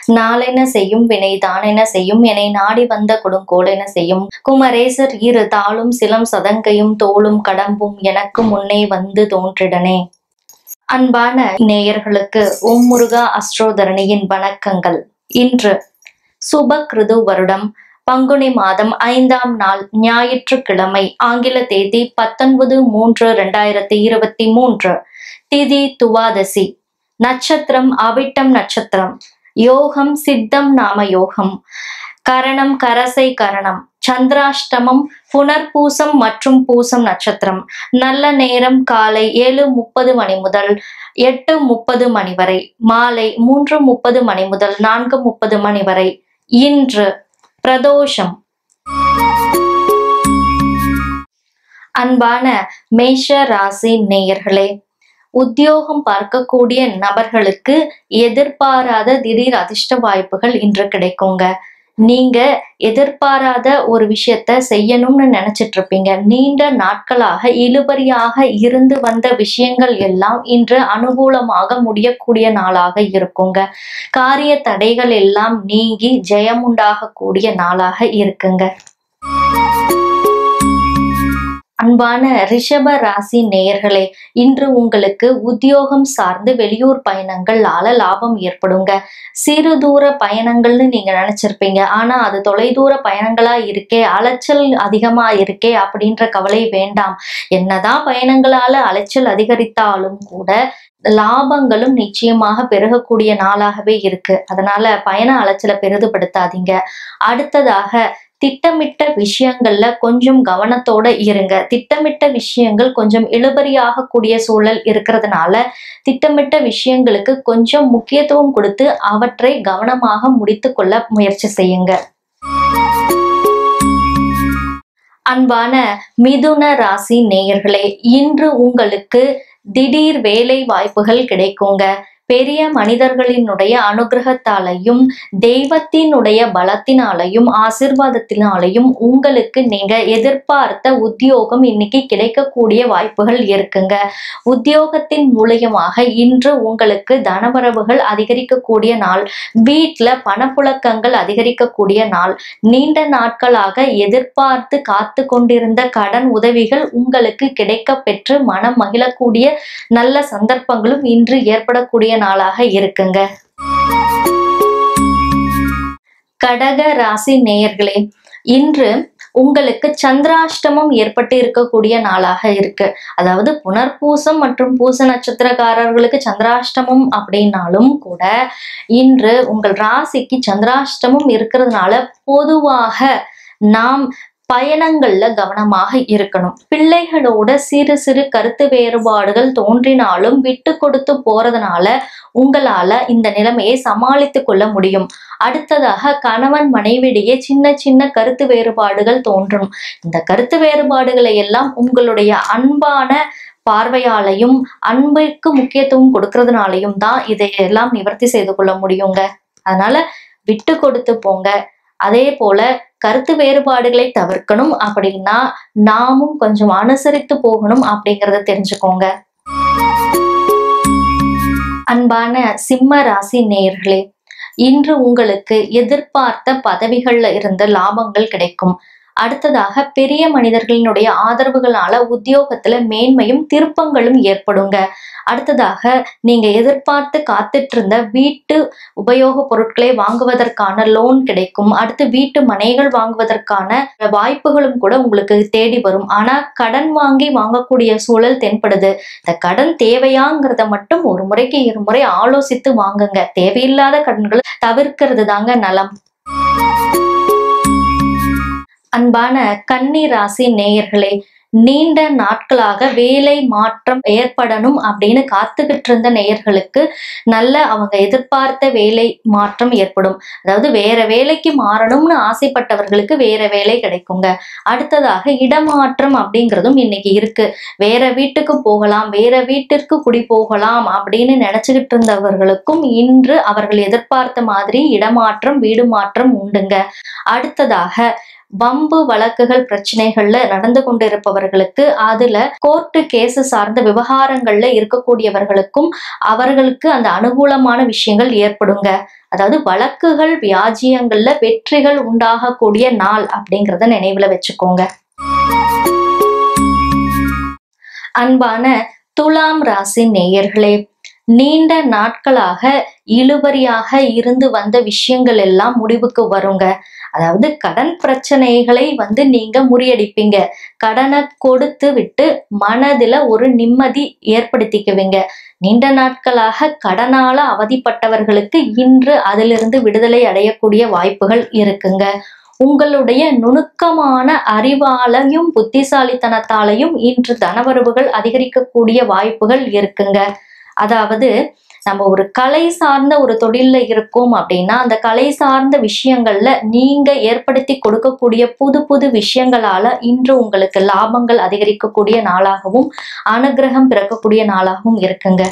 நாளென செய்யும் வினை தானென செய்யும் என்னை நாடி வந்த கொடுங்கோலென செய்யும் குமரேசர் இரு தாளும் சிலம் சதங்கையும் தோளும் கடம்பும் எனக்கு முன்னே வந்து தோன்றிடனே அன்பான நேயர்களுக்கு ஓம் முருகா அஸ்ட்ரோதரணியின் வணக்கங்கள் இன்று சுபகிருது வருடம் பங்குனி மாதம் ஐந்தாம் நாள் ஞாயிற்றுக்கிழமை ஆங்கில தேதி பத்தொன்பது மூன்று ரெண்டாயிரத்தி இருபத்தி மூன்று திதி துவாதசி நட்சத்திரம் அவிட்டம் நட்சத்திரம் யோகம் சித்தம் நாம யோகம் கரணம் கரசை கரணம் சந்திராஷ்டமம் புனர்பூசம் மற்றும் பூசம் நட்சத்திரம் நல்ல நேரம் காலை ஏழு முப்பது மணி முதல் எட்டு முப்பது மணி வரை மாலை மூன்று முப்பது மணி முதல் நான்கு முப்பது மணி வரை இன்று பிரதோஷம் அன்பான மேஷ ராசி நேயர்களே உத்தியோகம் பார்க்கக்கூடிய நபர்களுக்கு எதிர்பாராத திடீர் அதிர்ஷ்ட வாய்ப்புகள் இன்று கிடைக்குங்க நீங்க எதிர்பாராத ஒரு விஷயத்த செய்யணும்னு நினைச்சிட்டு இருப்பீங்க நீண்ட நாட்களாக இழுபறியாக இருந்து வந்த விஷயங்கள் எல்லாம் இன்று அனுகூலமாக முடியக்கூடிய நாளாக இருக்குங்க காரிய தடைகள் எல்லாம் நீங்கி ஜெயமுண்டாகக்கூடிய நாளாக இருக்குங்க அன்பான ரிஷப ராசி நேயர்களே இன்று உங்களுக்கு உத்தியோகம் சார்ந்து வெளியூர் பயணங்களால லாபம் ஏற்படுங்க சிறு தூர பயணங்கள்னு நீங்க நினைச்சிருப்பீங்க ஆனா அது தொலைதூர பயணங்களா இருக்கே அலைச்சல் அதிகமா இருக்கே அப்படின்ற கவலை வேண்டாம் என்னதான் பயணங்களால அலைச்சல் அதிகரித்தாலும் கூட லாபங்களும் நிச்சயமாக பெருகக்கூடிய நாளாகவே இருக்கு அதனால பயண அலைச்சலை பெரிதுபடுத்தாதீங்க அடுத்ததாக திட்டமிட்ட விஷயங்கள்ல கொஞ்சம் கவனத்தோட இருங்க திட்டமிட்ட விஷயங்கள் கொஞ்சம் இழுபறியாக கூடிய சூழல் இருக்கிறதுனால திட்டமிட்ட விஷயங்களுக்கு கொஞ்சம் முக்கியத்துவம் கொடுத்து அவற்றை கவனமாக முடித்து கொள்ள முயற்சி செய்யுங்க அன்பான மிதுன ராசி நேயர்களே இன்று உங்களுக்கு திடீர் வேலை வாய்ப்புகள் கிடைக்குங்க பெரிய மனிதர்களினுடைய அனுகிரகத்தாலையும் தெய்வத்தினுடைய பலத்தினாலையும் ஆசிர்வாதத்தினாலையும் உங்களுக்கு நீங்க எதிர்பார்த்த உத்தியோகம் இன்னைக்கு கிடைக்கக்கூடிய வாய்ப்புகள் இருக்குங்க உத்தியோகத்தின் மூலியமாக இன்று உங்களுக்கு தனவரவுகள் அதிகரிக்கக்கூடிய நாள் வீட்டுல பணப்புழக்கங்கள் அதிகரிக்கக்கூடிய நாள் நீண்ட நாட்களாக எதிர்பார்த்து காத்து கொண்டிருந்த கடன் உதவிகள் உங்களுக்கு கிடைக்க பெற்று மனம் மகிழக்கூடிய நல்ல சந்தர்ப்பங்களும் இன்று ஏற்படக்கூடிய நாளாக இருக்குங்க கடக ராசி நேயர்களே இன்று உங்களுக்கு சந்திராஷ்டமம் ஏற்பட்டு இருக்கக்கூடிய நாளாக இருக்கு அதாவது புனர்பூசம் மற்றும் பூச நட்சத்திரக்காரர்களுக்கு சந்திராஷ்டமம் அப்படின்னாலும் கூட இன்று உங்கள் ராசிக்கு சந்திராஷ்டமம் இருக்கிறதுனால பொதுவாக நாம் பயணங்கள்ல கவனமாக இருக்கணும் பிள்ளைகளோட சிறு சிறு கருத்து வேறுபாடுகள் தோன்றினாலும் விட்டு கொடுத்து போறதுனால உங்களால இந்த நிலைமையை சமாளித்து கொள்ள முடியும் அடுத்ததாக கணவன் மனைவிடையே சின்ன சின்ன கருத்து வேறுபாடுகள் தோன்றும் இந்த கருத்து வேறுபாடுகளை எல்லாம் உங்களுடைய அன்பான பார்வையாலையும் அன்பிற்கு முக்கியத்துவம் கொடுக்கறதுனாலையும் தான் இதையெல்லாம் நிவர்த்தி செய்து கொள்ள முடியுங்க அதனால விட்டு கொடுத்து போங்க அதே போல கருத்து வேறுபாடுகளை தவிர்க்கணும் அப்படின்னா நாமும் கொஞ்சம் அனுசரித்து போகணும் அப்படிங்கறத தெரிஞ்சுக்கோங்க அன்பான சிம்ம ராசி நேயர்களே இன்று உங்களுக்கு எதிர்பார்த்த பதவிகள்ல இருந்த லாபங்கள் கிடைக்கும் அடுத்ததாக பெரிய மனிதர்களினுடைய ஆதரவுகளால உத்தியோகத்துல மேன்மையும் திருப்பங்களும் ஏற்படுங்க அடுத்ததாக நீங்க எதிர்பார்த்து காத்துட்டு இருந்த வீட்டு உபயோக பொருட்களை வாங்குவதற்கான லோன் கிடைக்கும் அடுத்து வீட்டு மனைகள் வாங்குவதற்கான வாய்ப்புகளும் கூட உங்களுக்கு தேடி வரும் ஆனா கடன் வாங்கி வாங்கக்கூடிய சூழல் தென்படுது இந்த கடன் தேவையாங்கிறத மட்டும் ஒரு முறைக்கு இருமுறை ஆலோசித்து வாங்குங்க தேவையில்லாத கடன்களை தவிர்க்கிறது தாங்க நலம் அன்பான கன்னி ராசி நேயர்களே நீண்ட நாட்களாக வேலை மாற்றம் ஏற்படணும் அப்படின்னு காத்துக்கிட்டு இருந்த நேயர்களுக்கு நல்ல அவங்க எதிர்பார்த்த வேலை மாற்றம் ஏற்படும் அதாவது வேற வேலைக்கு மாறணும்னு ஆசைப்பட்டவர்களுக்கு வேற வேலை கிடைக்குங்க அடுத்ததாக இடமாற்றம் அப்படிங்கிறதும் இன்னைக்கு இருக்கு வேற வீட்டுக்கு போகலாம் வேற வீட்டிற்கு குடி போகலாம் அப்படின்னு நினைச்சுக்கிட்டு இருந்தவர்களுக்கும் இன்று அவர்கள் எதிர்பார்த்த மாதிரி இடமாற்றம் வீடு மாற்றம் உண்டுங்க அடுத்ததாக வம்பு வழக்குகள் பிரச்சனைகள்ல நடந்து கொண்டிருப்பவர்களுக்கு அதுல கோர்ட்டு கேஸ் சார்ந்த விவகாரங்கள்ல இருக்கக்கூடியவர்களுக்கும் அவர்களுக்கு அந்த அனுகூலமான விஷயங்கள் ஏற்படுங்க அதாவது வழக்குகள் வியாஜியங்கள்ல வெற்றிகள் உண்டாகக்கூடிய நாள் அப்படிங்கிறத நினைவுல வச்சுக்கோங்க அன்பான துலாம் ராசி நேயர்களே நீண்ட நாட்களாக இழுபறியாக இருந்து வந்த விஷயங்கள் எல்லாம் முடிவுக்கு வருங்க அதாவது கடன் பிரச்சனைகளை வந்து நீங்க முறியடிப்பீங்க கடனை கொடுத்து விட்டு மனதுல ஒரு நிம்மதி ஏற்படுத்திக்குவீங்க நீண்ட நாட்களாக கடனால அவதிப்பட்டவர்களுக்கு இன்று அதிலிருந்து விடுதலை அடையக்கூடிய வாய்ப்புகள் இருக்குங்க உங்களுடைய நுணுக்கமான அறிவாலையும் புத்திசாலித்தனத்தாலையும் இன்று தனவரவுகள் அதிகரிக்கக்கூடிய வாய்ப்புகள் இருக்குங்க அதாவது நம்ம ஒரு கலை சார்ந்த ஒரு தொழில்ல இருக்கோம் அப்படின்னா அந்த கலை சார்ந்த விஷயங்கள்ல நீங்க ஏற்படுத்தி கொடுக்கக்கூடிய புது புது விஷயங்களால இன்று உங்களுக்கு லாபங்கள் அதிகரிக்கக்கூடிய நாளாகவும் அனுகிரகம் பிறக்கக்கூடிய நாளாகவும் இருக்குங்க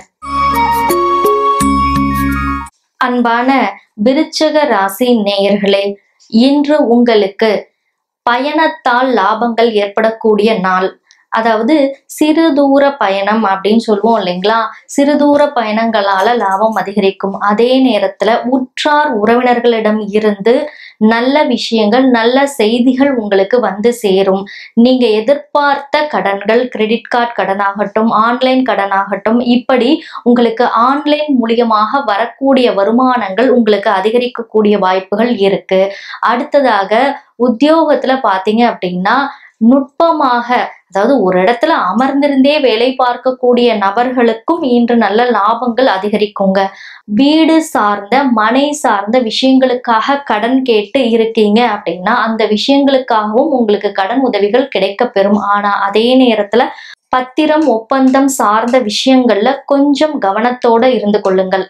அன்பான விருச்சக ராசி நேயர்களே இன்று உங்களுக்கு பயணத்தால் லாபங்கள் ஏற்படக்கூடிய நாள் அதாவது சிறு தூர பயணம் அப்படின்னு சொல்லுவோம் இல்லைங்களா சிறு தூர பயணங்களால லாபம் அதிகரிக்கும் அதே நேரத்துல உற்றார் உறவினர்களிடம் இருந்து நல்ல விஷயங்கள் நல்ல செய்திகள் உங்களுக்கு வந்து சேரும் நீங்க எதிர்பார்த்த கடன்கள் கிரெடிட் கார்டு கடனாகட்டும் ஆன்லைன் கடனாகட்டும் இப்படி உங்களுக்கு ஆன்லைன் மூலியமாக வரக்கூடிய வருமானங்கள் உங்களுக்கு அதிகரிக்கக்கூடிய வாய்ப்புகள் இருக்கு அடுத்ததாக உத்தியோகத்துல பாத்தீங்க அப்படின்னா நுட்பமாக அதாவது ஒரு இடத்துல அமர்ந்திருந்தே வேலை பார்க்கக்கூடிய நபர்களுக்கும் இன்று நல்ல லாபங்கள் அதிகரிக்குங்க வீடு சார்ந்த மனை சார்ந்த விஷயங்களுக்காக கடன் கேட்டு இருக்கீங்க அப்படின்னா அந்த விஷயங்களுக்காகவும் உங்களுக்கு கடன் உதவிகள் கிடைக்க பெறும் ஆனா அதே நேரத்துல பத்திரம் ஒப்பந்தம் சார்ந்த விஷயங்கள்ல கொஞ்சம் கவனத்தோட இருந்து கொள்ளுங்கள்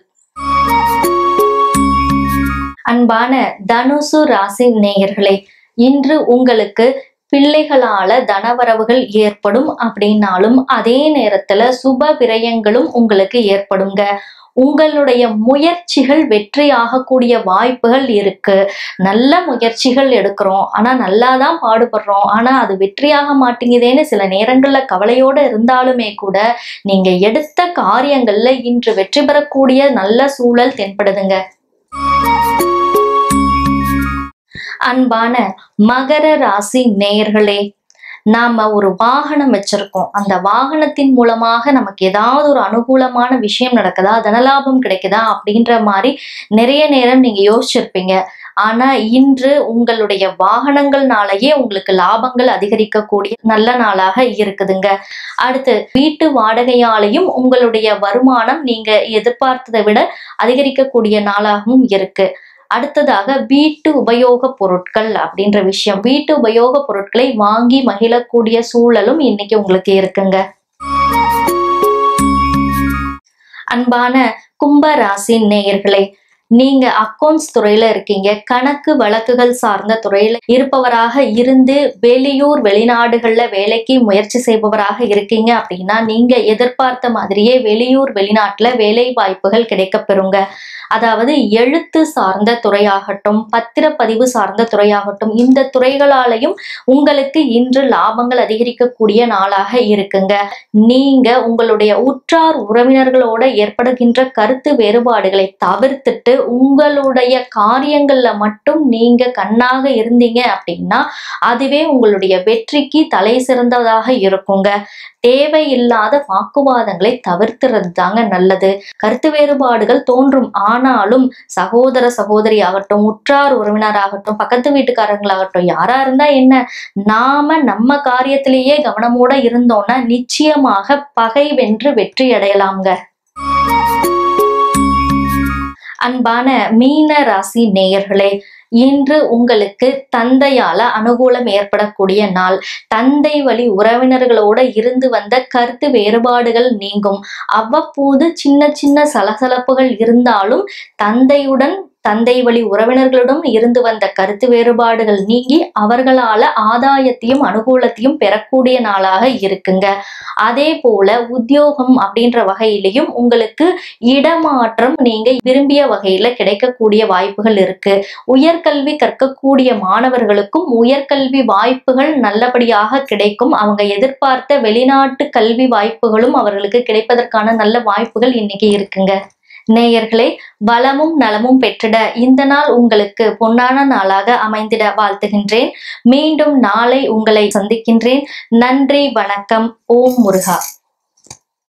அன்பான தனுசு ராசி நேயர்களே இன்று உங்களுக்கு பிள்ளைகளால தனவரவுகள் ஏற்படும் அப்படின்னாலும் அதே நேரத்துல சுப விரயங்களும் உங்களுக்கு ஏற்படுங்க உங்களுடைய முயற்சிகள் வெற்றி ஆகக்கூடிய வாய்ப்புகள் இருக்கு நல்ல முயற்சிகள் எடுக்கிறோம் ஆனா நல்லா தான் பாடுபடுறோம் ஆனா அது வெற்றியாக மாட்டேங்குதேன்னு சில நேரங்கள்ல கவலையோட இருந்தாலுமே கூட நீங்க எடுத்த காரியங்கள்ல இன்று வெற்றி பெறக்கூடிய நல்ல சூழல் தென்படுதுங்க அன்பான மகர ராசி நேயர்களே நாம ஒரு வாகனம் வச்சிருக்கோம் அந்த வாகனத்தின் மூலமாக நமக்கு ஏதாவது ஒரு அனுகூலமான விஷயம் நடக்குதா தனலாபம் கிடைக்குதா அப்படின்ற மாதிரி நிறைய நேரம் நீங்க யோசிச்சிருப்பீங்க ஆனா இன்று உங்களுடைய வாகனங்கள்னாலயே உங்களுக்கு லாபங்கள் அதிகரிக்கக்கூடிய நல்ல நாளாக இருக்குதுங்க அடுத்து வீட்டு வாடகையாலையும் உங்களுடைய வருமானம் நீங்க எதிர்பார்த்ததை விட அதிகரிக்கக்கூடிய நாளாகவும் இருக்கு அடுத்ததாக வீட்டு உபயோக பொருட்கள் அப்படின்ற விஷயம் வீட்டு உபயோக பொருட்களை வாங்கி மகிழக்கூடிய சூழலும் இன்னைக்கு உங்களுக்கு இருக்குங்க அன்பான கும்ப ராசி நேயர்களே நீங்க அக்கௌண்ட்ஸ் துறையில இருக்கீங்க கணக்கு வழக்குகள் சார்ந்த துறையில இருப்பவராக இருந்து வெளியூர் வெளிநாடுகள்ல வேலைக்கு முயற்சி செய்பவராக இருக்கீங்க அப்படின்னா நீங்க எதிர்பார்த்த மாதிரியே வெளியூர் வெளிநாட்டுல வேலை வாய்ப்புகள் கிடைக்க பெறுங்க அதாவது எழுத்து சார்ந்த துறையாகட்டும் பத்திரப்பதிவு சார்ந்த துறையாகட்டும் இந்த துறைகளாலையும் உங்களுக்கு இன்று லாபங்கள் அதிகரிக்கக்கூடிய நாளாக இருக்குங்க நீங்க உங்களுடைய உற்றார் உறவினர்களோட ஏற்படுகின்ற கருத்து வேறுபாடுகளை தவிர்த்துட்டு உங்களுடைய காரியங்கள்ல மட்டும் நீங்க கண்ணாக இருந்தீங்க அப்படின்னா அதுவே உங்களுடைய வெற்றிக்கு தலை சிறந்ததாக இருக்குங்க தேவையில்லாத வாக்குவாதங்களை தவிர்த்துறது தாங்க நல்லது கருத்து வேறுபாடுகள் தோன்றும் ஆனாலும் சகோதர சகோதரி ஆகட்டும் உற்றார் உறவினராகட்டும் பக்கத்து வீட்டுக்காரங்களாகட்டும் யாரா இருந்தா என்ன நாம நம்ம காரியத்திலேயே கவனமோட இருந்தோம்னா நிச்சயமாக பகை வென்று வெற்றி அடையலாம்ங்க அன்பான மீன ராசி நேயர்களே இன்று உங்களுக்கு தந்தையால அனுகூலம் ஏற்படக்கூடிய நாள் தந்தை வழி உறவினர்களோட இருந்து வந்த கருத்து வேறுபாடுகள் நீங்கும் அவ்வப்போது சின்ன சின்ன சலசலப்புகள் இருந்தாலும் தந்தையுடன் தந்தை வழி உறவினர்களிடம் இருந்து வந்த கருத்து வேறுபாடுகள் நீங்கி அவர்களால ஆதாயத்தையும் அனுகூலத்தையும் பெறக்கூடிய நாளாக இருக்குங்க அதே போல உத்தியோகம் அப்படின்ற வகையிலையும் உங்களுக்கு இடமாற்றம் நீங்க விரும்பிய வகையில கிடைக்கக்கூடிய வாய்ப்புகள் இருக்கு உயர்கல்வி கற்கக்கூடிய மாணவர்களுக்கும் உயர்கல்வி வாய்ப்புகள் நல்லபடியாக கிடைக்கும் அவங்க எதிர்பார்த்த வெளிநாட்டு கல்வி வாய்ப்புகளும் அவர்களுக்கு கிடைப்பதற்கான நல்ல வாய்ப்புகள் இன்னைக்கு இருக்குங்க நேயர்களே வளமும் நலமும் பெற்றிட இந்த நாள் உங்களுக்கு பொன்னான நாளாக அமைந்திட வாழ்த்துகின்றேன் மீண்டும் நாளை உங்களை சந்திக்கின்றேன் நன்றி வணக்கம் ஓம் முருகா